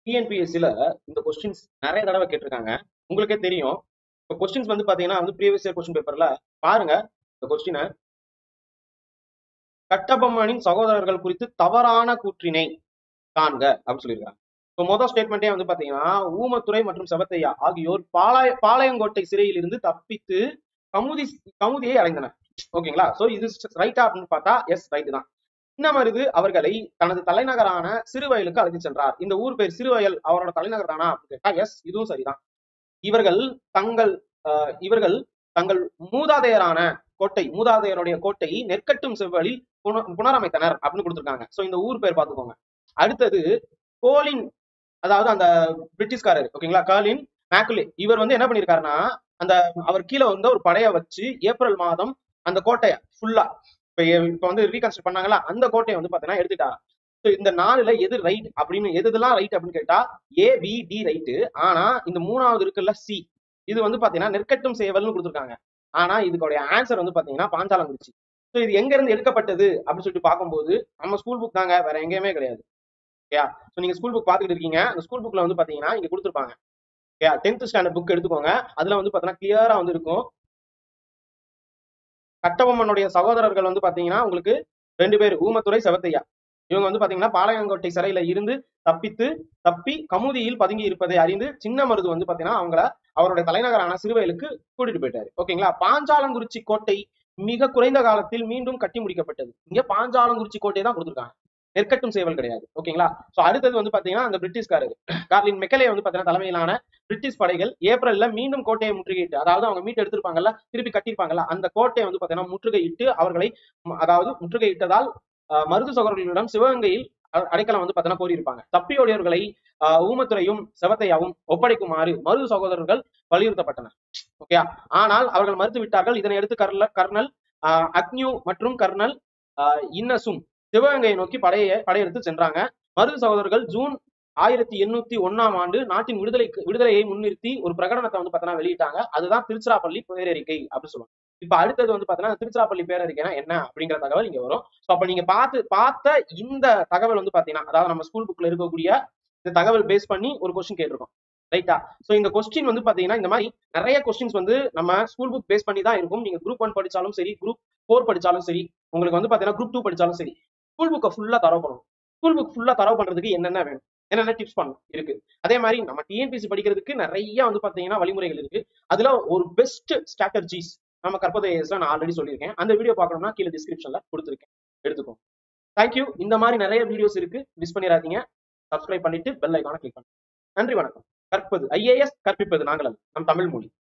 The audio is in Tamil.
டிஎன்பிஎஸ்சில இந்த கொஸ்டின்ஸ் நிறைய தடவை கேட்டிருக்காங்க உங்களுக்கே தெரியும் இப்போ கொஸ்டின்ஸ் வந்து பாத்தீங்கன்னா வந்து ப்ரீவியஸ் இயர் கொஸ்டின் பேப்பர்ல பாருங்க இந்த கொஸ்டினை கட்டபொம்மனின் சகோதரர்கள் குறித்து தவறான கூற்றினை காண்க அப்படின்னு சொல்லியிருக்காங்க இப்போ முதல் ஸ்டேட்மெண்ட்டே வந்து பாத்தீங்கன்னா ஊமத்துறை மற்றும் செவத்தையா ஆகியோர் பாளைய பாளையங்கோட்டை சிறையில் இருந்து தப்பித்து கமுதி கமுதியை அடைந்தனர் ஓகேங்களா சோ இது ரைட்டா அப்படின்னு பார்த்தா எஸ் ரைட் தான் இன்னமருது அவர்களை தனது தலைநகரான சிறுவயலுக்கு அழைத்து சென்றார் இந்த ஊர் பேர் சிறுவயல் அவரோட தலைநகர் தானா அப்படின்னு கேட்டா எஸ் இதுவும் சரிதான் இவர்கள் தங்கள் அஹ், இவர்கள் தங்கள் மூதாதையரான கோட்டை மூதாதையருடைய கோட்டை நெற்கட்டும் செவ்வழில் புன புனரமைத்தனர் அப்படின்னு கொடுத்திருக்காங்க சோ இந்த ஊர் பேர் பார்த்துக்கோங்க அடுத்தது கோலின் அதாவது அந்த பிரிட்டிஷ்காரர் ஓகேங்களா காலின் மேக்குலே இவர் வந்து என்ன பண்ணிருக்காருன்னா அந்த அவர் கீழே வந்து ஒரு படையை வச்சு ஏப்ரல் மாதம் அந்த கோட்டையை ஃபுல்லா இப்ப இப்ப வந்து ரீகன்ஸ்ட்ரக்ட் பண்ணாங்களா அந்த கோட்டையை வந்து பாத்தீங்கன்னா எடுத்துட்டாங்க ஸோ இந்த நாலுல எது ரைட் அப்படின்னு எது எதெல்லாம் ரைட் அப்படின்னு கேட்டா ஏ பி டி ரைட்டு ஆனா இந்த மூணாவது இருக்குல்ல சி இது வந்து பாத்தீங்கன்னா நெற்கட்டும் சேவல்னு கொடுத்துருக்காங்க ஆனா இதுக்குடைய ஆன்சர் வந்து பாத்தீங்கன்னா பாஞ்சாலங்குறிச்சி ஸோ இது எங்க இருந்து எடுக்கப்பட்டது அப்படின்னு சொல்லிட்டு பார்க்கும்போது நம்ம ஸ்கூல் புக் தாங்க வேற எங்கேயுமே கிடையாது ஓகேயா ஸோ நீங்க ஸ்கூல் புக் பார்த்துட்டு இருக்கீங்க அந்த ஸ்கூல் புக்ல வந்து பாத்தீங்கன்னா இங்க கொடுத்துருப்பாங்க ஓகேயா டென்த் ஸ்டாண்டர்ட் புக் எடுத்துக்கோங்க அதுல வந்து பாத்தீங்கன்னா கிளியரா வந்து இருக்கும் கட்டபொம்மனுடைய சகோதரர்கள் வந்து பாத்தீங்கன்னா உங்களுக்கு ரெண்டு பேர் ஊமத்துறை செவத்தையா இவங்க வந்து பாத்தீங்கன்னா பாளையங்கோட்டை சிறையில இருந்து தப்பித்து தப்பி கமுதியில் பதுங்கி இருப்பதை அறிந்து சின்ன மருது வந்து பாத்தீங்கன்னா அவங்கள அவருடைய தலைநகரான சிறுவயலுக்கு கூட்டிட்டு போயிட்டாரு ஓகேங்களா பாஞ்சாலங்குறிச்சி கோட்டை மிக குறைந்த காலத்தில் மீண்டும் கட்டி முடிக்கப்பட்டது இங்க பாஞ்சாலங்குறிச்சி கோட்டை தான் கொடுத்துருக்காங்க நெற்கட்டும் சேவல் கிடையாது ஓகேங்களா சோ அடுத்தது வந்து பாத்தீங்கன்னா அந்த பிரிட்டிஷ்காரர் கார்லின் மெக்கலே வந்து பாத்தீங்கன்னா தலைமையிலான பிரிட்டிஷ் படைகள் ஏப்ரல்ல மீண்டும் கோட்டையை முற்றுகையிட்டு அதாவது அவங்க மீட்டு எடுத்திருப்பாங்கல்ல திருப்பி கட்டியிருப்பாங்கல்ல அந்த கோட்டையை வந்து பாத்தீங்கன்னா முற்றுகையிட்டு அவர்களை ம், அதாவது முற்றுகையிட்டதால் அஹ், மருது சகோதரர்களிடம் சிவகங்கையில் அ- அடைக்கலம் வந்து பாத்தீங்கன்னா கோரியிருப்பாங்க தப்பியோடியவர்களை அஹ், ஊமத்துறையும் செவத்தையாவும் ஒப்படைக்குமாறு மருது சகோதரர்கள் வலியுறுத்தப்பட்டனர் ஓகே ஆனால் அவர்கள் மறுத்து விட்டார்கள் இதனை அடுத்து கர்ல கர்னல் அஹ், அக்னியூ மற்றும் கர்னல் அஹ், இன்னசும் சிவகங்கையை நோக்கி படையை படையெடுத்து சென்றாங்க மருது சகோதரர்கள் ஜூன் ஆயிரத்தி எண்ணூத்தி ஒண்ணாம் ஆண்டு நாட்டின் விடுதலை விடுதலையை முன்னிறுத்தி ஒரு பிரகடனத்தை வந்து பாத்தீங்கன்னா வெளியிட்டாங்க அதுதான் திருச்சிராப்பள்ளி பேரறிக்கை அப்படின்னு சொல்லுவாங்க இப்ப அடுத்தது வந்து பாத்தீங்கன்னா திருச்சிராப்பள்ளி பேரறிக்கைனா என்ன அப்படிங்கிற தகவல் இங்க வரும் சோ அப்ப நீங்க பார்த்து பார்த்த இந்த தகவல் வந்து பாத்தீங்கன்னா அதாவது நம்ம ஸ்கூல் புக்ல இருக்கக்கூடிய இந்த தகவல் பேஸ் பண்ணி ஒரு கொஸ்டின் கேட்டிருக்கோம் ரைட்டா சோ இந்த கொஸ்டின் வந்து பாத்தீங்கன்னா இந்த மாதிரி நிறைய கொஸ்டின்ஸ் வந்து நம்ம ஸ்கூல் புக் பேஸ் பண்ணி தான் இருக்கும் நீங்க குரூப் ஒன் படிச்சாலும் சரி குரூப் ஃபோர் படிச்சாலும் சரி உங்களுக்கு வந்து பாத்தீங்கன்னா குரூப் டூ படிச்சாலும் சரி ஸ்கூல் புக்கை ஃபுல்லா தரவு பண்ணணும் ஸ்கூல் புக் ஃபுல்லா தரவு பண்றதுக்கு என்னென்ன வேணும் என்னென்ன டிப்ஸ் பண்ணணும் இருக்கு அதே மாதிரி நம்ம டிஎன்பிசி படிக்கிறதுக்கு நிறைய வந்து பாத்தீங்கன்னா வழிமுறைகள் இருக்கு அதுல ஒரு பெஸ்ட் ஸ்ட்ராட்டஜிஸ் நம்ம கற்பதையஸ்ல நான் ஆல்ரெடி சொல்லியிருக்கேன் அந்த வீடியோ பார்க்கணும்னா கீழே டிஸ்கிரிப்ஷன்ல கொடுத்துருக்கேன் எடுத்துக்கோ தேங்க்யூ இந்த மாதிரி நிறைய வீடியோஸ் இருக்கு மிஸ் பண்ணிடாதீங்க சப்ஸ்கிரைப் பண்ணிட்டு பெல் ஐக்கான கிளிக் பண்ணுங்க நன்றி வணக்கம் கற்பது ஐஏஎஸ் கற்பிப்பது நாங்கள் அல்ல. நம் தமிழ் மொழி